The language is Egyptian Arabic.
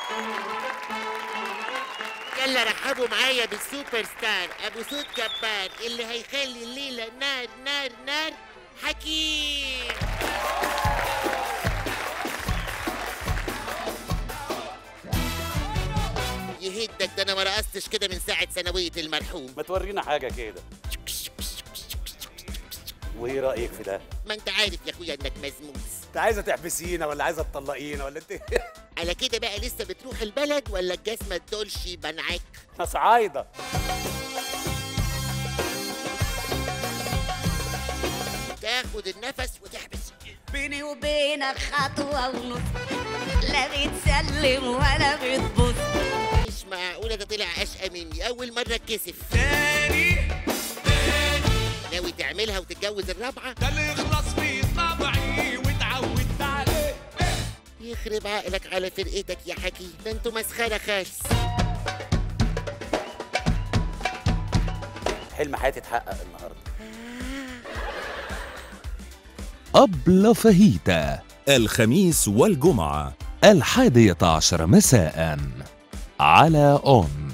يلا رحبوا معايا بالسوبر ستار ابو صوت جبار اللي هيخلي الليله نار نار نار حكيم يهدك ده انا ما رقصتش كده من ساعه ثانويه المرحوم ما تورينا حاجه كده وايه رايك في ده ما انت عارف يا اخويا انك مزموس انت عايزه تحبسينا ولا عايزه تطلقينا ولا انت على كده بقى لسه بتروح البلد ولا الجزمه الدولشي بنعك احنا صعايده تاخد النفس وتحبس بيني وبينك خطوة ونص لا بتسلم ولا بتبص مش معقوله ده طلع اشقى مني اول مره اتكسف ناوي تعملها وتتجوز الرابعه ده اللي يخلص في طبعي واتعودت عليه يخرب عقلك على فرقتك يا حكي ده انتوا مسخره خالص حلم حياتي اتحقق النهارده أبلة فاهيتا الخميس والجمعة الحادية عشر مساء على أون